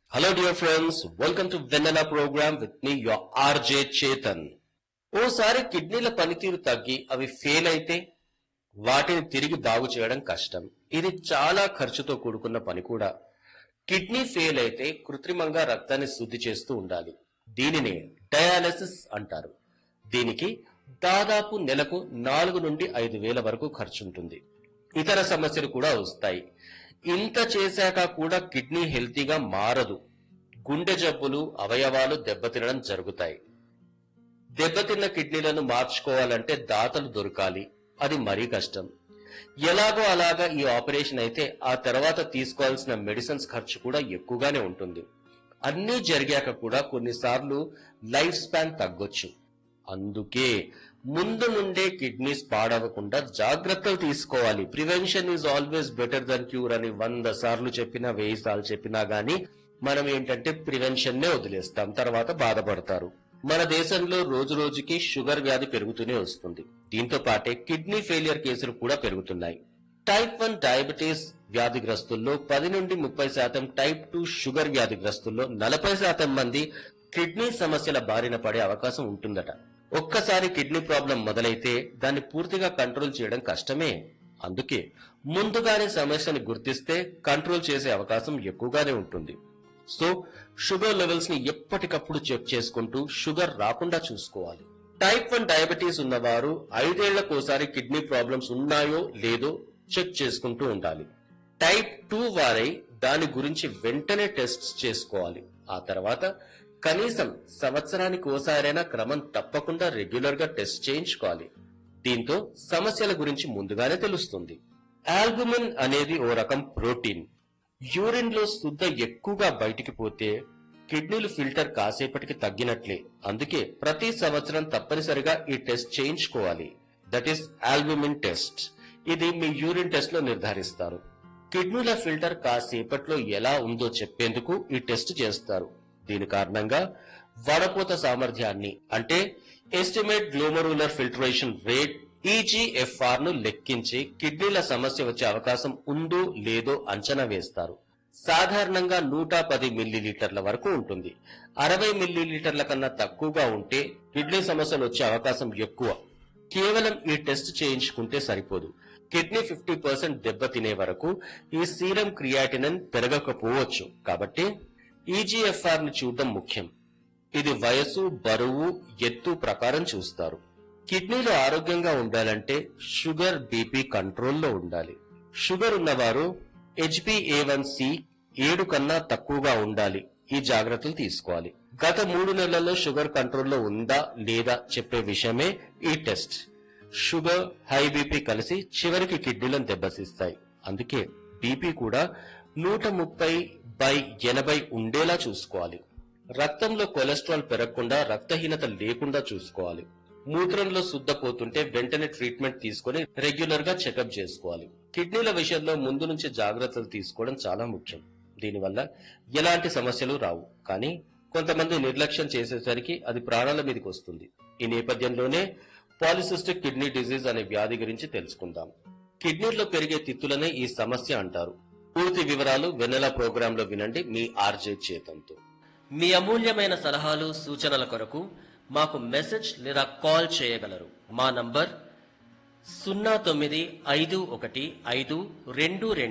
Hello dear friends, welcome to Vanilla program with me your RJ Chetan. ఓసారి కిడ్నీల పనితీరు తగ్గి అవి ఫెయిల్ అయితే వాటిని తిరిగి బాగు చేయడం కష్టం ఇది చాలా ఖర్చుతో కూడుకున్న పని కూడా కిడ్నీ ఫెయిల్ అయితే కృత్రిమంగా రక్తాన్ని శుద్ధి చేస్తూ ఉండాలి దీనినే డయాలసిస్ అంటారు దీనికి దాదాపు నెలకు నాలుగు నుండి ఐదు వేల వరకు ఖర్చుంటుంది ఇతర సమస్యలు కూడా వస్తాయి ఇంత చేశాక కూడా కిడ్నీ హెల్తీగా మారదు గుండె జబ్బులు అవయవాలు దెబ్బతినడం జరుగుతాయి దెబ్బతిన్న కిడ్నీలను మార్చుకోవాలంటే దాతలు దొరకాలి అది మరీ కష్టం ఎలాగో అలాగా ఈ ఆపరేషన్ అయితే ఆ తర్వాత తీసుకోవాల్సిన మెడిసిన్స్ ఖర్చు కూడా ఎక్కువగానే ఉంటుంది అన్నీ జరిగాక కూడా కొన్నిసార్లు లైఫ్ స్పాన్ తగ్గొచ్చు అందుకే ముందు నుండే కిడ్నీస్ పాడవకుండా జాగ్రత్తలు తీసుకోవాలి prevention is always better than cure అని వంద సార్లు చెప్పినా వెయ్యి సార్లు చెప్పినా గానీ మనం ఏంటంటే ప్రివెన్షన్ నే వదిలేస్తాం తర్వాత బాధపడతారు మన దేశంలో రోజు రోజుకి షుగర్ వ్యాధి పెరుగుతూనే వస్తుంది దీంతో పాటే కిడ్నీ ఫెయిలియర్ కేసులు కూడా పెరుగుతున్నాయి టైప్ వన్ డయాబెటీస్ వ్యాధిగ్రస్తుల్లో పది నుండి ముప్పై శాతం టైప్ టూ షుగర్ వ్యాధిగ్రస్తుల్లో నలభై శాతం మంది కిడ్నీ సమస్యల బారిన పడే అవకాశం ఉంటుందట ఒక్కసారి కిడ్నీ ప్రాబ్లం మొదలైతే దాన్ని పూర్తిగా కంట్రోల్ చేయడం కష్టమే అందుకే ముందుగానే సమస్యని గుర్తిస్తే కంట్రోల్ చేసే అవకాశం ఎక్కువగానే ఉంటుంది సో షుగర్ లెవెల్స్ ని ఎప్పటికప్పుడు చెక్ చేసుకుంటూ షుగర్ రాకుండా చూసుకోవాలి టైప్ వన్ డయాబెటీస్ ఉన్నవారు ఐదేళ్లకోసారి కిడ్నీ ప్రాబ్లమ్స్ ఉన్నాయో లేదో చెక్ చేసుకుంటూ ఉండాలి టైప్ టూ వారై దాని గురించి వెంటనే టెస్ట్ చేసుకోవాలి ఆ తర్వాత కనీసం సంవత్సరానికి ఓసారైనా క్రమం తప్పకుండా రెగ్యులర్ గా టెస్ట్ చేయించుకోవాలి దీంతో సమస్యల గురించి ముందుగానే తెలుస్తుంది ఆల్బుమిన్ అనేది ఓ రకం ప్రోటీన్ యూరిన్ లో శుద్ధ ఎక్కువగా బయటికి పోతే కిడ్నీలు ఫిల్టర్ కాసేపటికి తగ్గినట్లే అందుకే ప్రతి సంవత్సరం తప్పనిసరిగా ఈ టెస్ట్ చేయించుకోవాలి దట్ ఈస్ ఆల్బుమిన్ టెస్ట్ ఇది మీ యూరిన్ టెస్ట్ లో నిర్ధారిస్తారు కిడ్నీల ఫిల్టర్ కాసేపట్లో ఎలా ఉందో చెప్పేందుకు ఈ టెస్ట్ చేస్తారు దీని కారణంగా వడపోత సామర్థ్యాన్ని అంటే estimate glomerular filtration rate eGFR ను లెక్కించి కిడ్నీల సమస్య వచ్చే అవకాశం ఉందో లేదో అంచనా వేస్తారు సాధారణంగా నూట పది మిల్లీలీటర్ల వరకు ఉంటుంది అరవై మిల్లీలీటర్ల కన్నా తక్కువగా ఉంటే కిడ్నీ సమస్యలు వచ్చే అవకాశం ఎక్కువ కేవలం ఈ టెస్ట్ చేయించుకుంటే సరిపోదు కిడ్నీ ఫిఫ్టీ పర్సెంట్ దెబ్బ తినే వరకు ఈ సీరం క్రియాటినన్ పెరగకపోవచ్చు కాబట్టి ఈజీఎఫ్ఆర్ ని చూడడం ముఖ్యం ఇది వయసు బరువు ఎత్తు ప్రకారం చూస్తారు కిడ్నీలు ఆరోగ్యంగా ఉండాలంటే షుగర్ బీపీ కంట్రోల్లో ఉండాలి షుగర్ ఉన్నవారు హెచ్బిఏవన్సి ఏడు కన్నా తక్కువగా ఉండాలి ఈ జాగ్రత్తలు తీసుకోవాలి గత మూడు నెలల్లో షుగర్ కంట్రోల్లో ఉందా లేదా చెప్పే విషయమే ఈ టెస్ట్ షుగర్ హై బీపీ కలిసి చివరికి కిడ్నీలను దెబ్బతీస్తాయి అందుకే బీపీ కూడా నూట ముప్పై బై ఎనభై ఉండేలా చూసుకోవాలి రక్తంలో కొలెస్ట్రాల్ పెరగకుండా రక్తహీనత లేకుండా చూసుకోవాలి మూత్రంలో శుద్ధ పోతుంటే వెంటనే ట్రీట్మెంట్ తీసుకొని రెగ్యులర్ గా చెకప్ చేసుకోవాలి కిడ్నీల విషయంలో ముందు నుంచి జాగ్రత్తలు తీసుకోవడం చాలా ముఖ్యం దీనివల్ల ఎలాంటి సమస్యలు రావు కానీ కొంతమంది నిర్లక్ష్యం చేసేసరికి అది ప్రాణాల మీదకి వస్తుంది ఈ నేపథ్యంలోనే పాలిసిస్టిక్ కిడ్నీ డిజీజ్ అనే వ్యాధి గురించి తెలుసుకుందాం కిడ్నీలో పెరిగే తిత్తులనే ఈ సమస్య అంటారు పూర్తి వివరాలు వెన్నెల ప్రోగ్రామ్ లో వినండి మీ ఆర్జే చేతంతో మీ అమూల్యమైన సలహాలు సూచనల కొరకు మాకు మెసేజ్ లేదా కాల్ చేయగలరు మా నంబర్ సున్నా తొమ్మిది ఐదు ఒకటి ఐదు రెండు రెండు